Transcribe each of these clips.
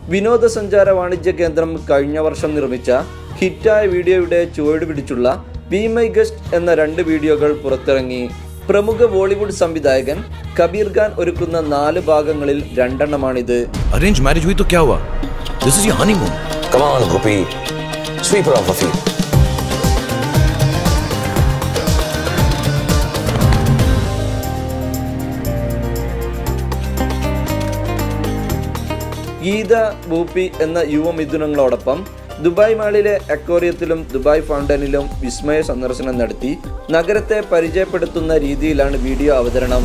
വിനോദസഞ്ചാര വാണിജ്യ കേന്ദ്രം കഴിഞ്ഞ വർഷം നിർമ്മിച്ച ഹിറ്റായ വീഡിയോയുടെ ചുവട് പിടിച്ചുള്ള ബി മൈ ഗസ്റ്റ് എന്ന രണ്ട് വീഡിയോകൾ പുറത്തിറങ്ങി പ്രമുഖ ബോളിവുഡ് സംവിധായകൻ കബീർ ഖാൻ ഒരുക്കുന്ന നാല് ഭാഗങ്ങളിൽ രണ്ടെണ്ണമാണിത് अरेंज मैरिज हुई तो क्या हुआ this is your honeymoon Come on, Gopi. Sweep her off her feet. Geetha ബൂപ്പി എന്ന യുവമിഥുനങ്ങളോടൊപ്പം ദുബായ് മാളിലെ അക്വേറിയത്തിലും ദുബായ് ഫൗണ്ടനിലും വിസ്മയ സന്ദർശനം നടത്തി നഗരത്തെ പരിചയപ്പെടുത്തുന്ന രീതിയിലാണ് വീഡിയോ അവതരണം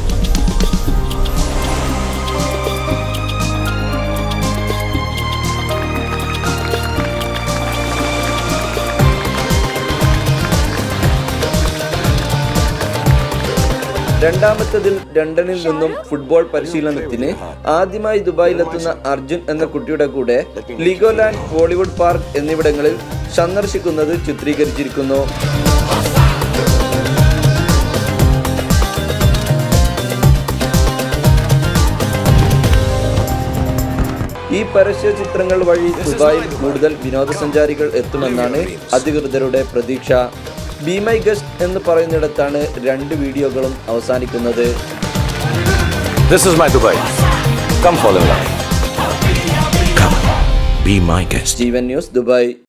രണ്ടാമത്തതിൽ ലണ്ടനിൽ നിന്നും ഫുട്ബോൾ പരിശീലനത്തിന് ആദ്യമായി ദുബായിലെത്തുന്ന അർജുൻ എന്ന കുട്ടിയുടെ കൂടെ ലിഗോലാൻഡ് ബോളിവുഡ് പാർക്ക് എന്നിവിടങ്ങളിൽ സന്ദർശിക്കുന്നത് ചിത്രീകരിച്ചിരിക്കുന്നു ഈ പരസ്യ ചിത്രങ്ങൾ വഴി ദുബായിൽ കൂടുതൽ വിനോദസഞ്ചാരികൾ എത്തുമെന്നാണ് അധികൃതരുടെ പ്രതീക്ഷ ബി മൈ ഗസ്റ്റ് എന്ന് പറയുന്നിടത്താണ് രണ്ട് വീഡിയോകളും അവസാനിക്കുന്നത് This is my Dubai. Come fall in love. Be my guest Jeevan news Dubai